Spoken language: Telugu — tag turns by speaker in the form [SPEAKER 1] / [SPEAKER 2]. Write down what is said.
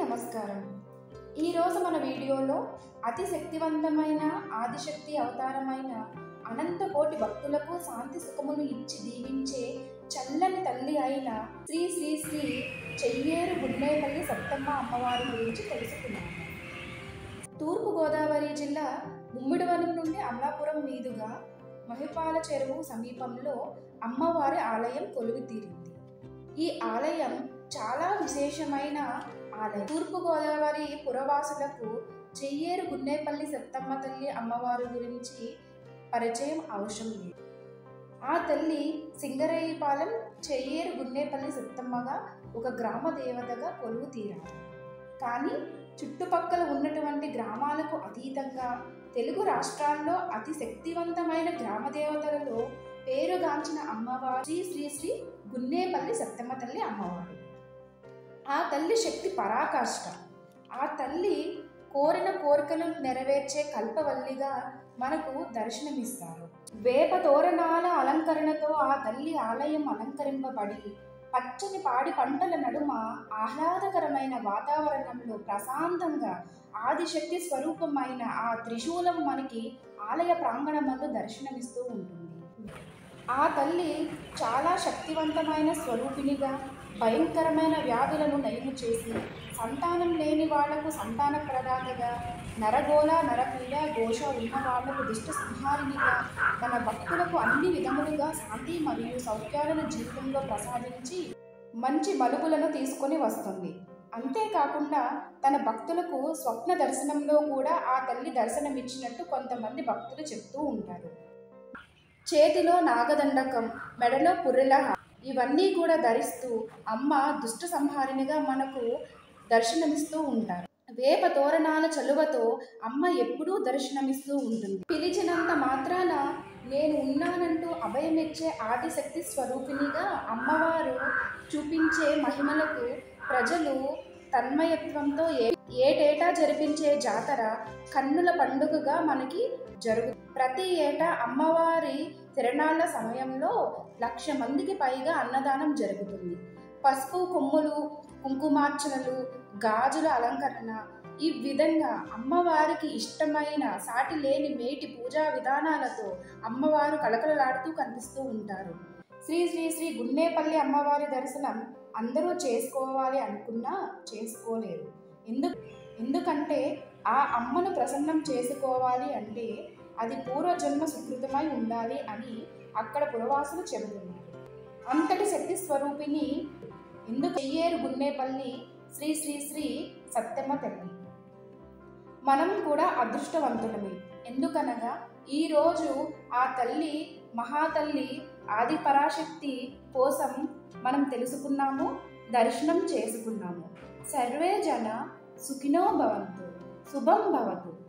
[SPEAKER 1] నమస్కారం ఈరోజు మన వీడియోలో అతి శక్తివంతమైన ఆదిశక్తి అవతారమైన అనంత కోటి భక్తులకు శాంతి సుఖమును ఇచ్చి దీవించే చల్లని తల్లి అయిన శ్రీ శ్రీ శ్రీ చెయ్యేరు గుండేపల్లి సత్తమ్మ అమ్మవారి గురించి తెలుసుకున్నాము తూర్పు గోదావరి జిల్లా ముమ్మిడివనం నుండి అమలాపురం మీదుగా మహిపాల చెరువు సమీపంలో అమ్మవారి ఆలయం కొలువు తీరింది ఈ ఆలయం చాలా విశేషమైన ఆలయం తూర్పుగోదావరి పురవాసులకు చెయ్యేరు గున్నేపల్లి సత్తమ్మ తల్లి అమ్మవారి గురించి పరిచయం అవసరం లేదు ఆ తల్లి సింగరేయిపాలెం చెయ్యేరు గున్నేపల్లి సత్తమ్మగా ఒక గ్రామ దేవతగా కొలువు తీరారు కానీ చుట్టుపక్కల ఉన్నటువంటి గ్రామాలకు అతీతంగా తెలుగు రాష్ట్రాల్లో అతి శక్తివంతమైన గ్రామ దేవతలలో పేరుగాంచిన అమ్మవారు శ్రీ శ్రీ శ్రీ గున్నేపల్లి సత్తమ్మ తల్లి అమ్మవారు ఆ తల్లి శక్తి పరాకాష్ట ఆ తల్లి కోరిన కోరికలను నెరవేర్చే కల్పవల్లిగా మనకు దర్శనమిస్తారు వేప తోరణాల అలంకరణతో ఆ తల్లి ఆలయం అలంకరింపబడి పచ్చని పాడి పంటల నడుమ ఆహ్లాదకరమైన వాతావరణంలో ప్రశాంతంగా ఆదిశక్తి స్వరూపమైన ఆ త్రిశూలం మనకి ఆలయ ప్రాంగణమందు దర్శనమిస్తూ ఉంటుంది ఆ తల్లి చాలా శక్తివంతమైన స్వరూపినిగా భయంకరమైన వ్యాధులను నయము చేసి సంతానం లేని వాళ్లకు సంతాన ప్రదాతగా నరగోళ నరపీడ ఘోష ఉన్న వాళ్లకు దిష్ట సంహారినిగా తన భక్తులకు అన్ని విధములుగా శాంతి మరియు సౌఖ్యాలను జీవితంలో ప్రసాదించి మంచి మలుపులను తీసుకొని వస్తుంది అంతేకాకుండా తన భక్తులకు స్వప్న దర్శనంలో కూడా ఆ తల్లి దర్శనమిచ్చినట్టు కొంతమంది భక్తులు చెప్తూ ఉంటారు చేతిలో నాగదండకం మెడలో పుర్రెల ఇవన్నీ కూడా ధరిస్తూ అమ్మ దుష్ట సంహారినిగా మనకు దర్శనమిస్తూ ఉంటారు వేప తోరణాల చలువతో అమ్మ ఎప్పుడూ దర్శనమిస్తూ ఉంటుంది పిలిచినంత మాత్రాన నేను ఉన్నానంటూ అభయమిచ్చే ఆదిశక్తి స్వరూపినిగా అమ్మవారు చూపించే మహిమలకు ప్రజలు తన్మయత్వంతో ఏ ఏటేటా జరిపించే జాతర కన్నుల పండుగగా మనకి జరుగు ప్రతి ఏటా అమ్మవారి తిరణాళ్ళ సమయంలో లక్ష మందికి పైగా అన్నదానం జరుగుతుంది పసుపు కొమ్ములు కుంకుమార్చనలు గాజుల అలంకరణ ఈ విధంగా అమ్మవారికి ఇష్టమైన సాటి లేని మేటి పూజా విధానాలతో అమ్మవారు కళకళలాడుతూ కనిపిస్తూ ఉంటారు శ్రీ శ్రీ శ్రీ గున్నేపల్లి అమ్మవారి దర్శనం అందరూ చేసుకోవాలి అనుకున్నా చేసుకోలేరు ఎందుకు ఎందుకంటే ఆ అమ్మను ప్రసన్నం చేసుకోవాలి అంటే అది పూర్వజన్మ సుకృతమై ఉండాలి అని అక్కడ పురవాసులు చెబుతున్నారు అంతటి శక్తి స్వరూపిణి ఎందుకు చెయ్యేరు గున్నేపల్లి శ్రీ శ్రీ శ్రీ సత్యమ్మ తల్లి మనం కూడా అదృష్టవంతులమే ఎందుకనగా ఈరోజు ఆ తల్లి మహాతల్లి ఆది పరాశక్తి కోసం మనం తెలుసుకున్నాము దర్శనం చేసుకున్నాము సర్వే జన సుఖినో భవంతు శుభం భవతు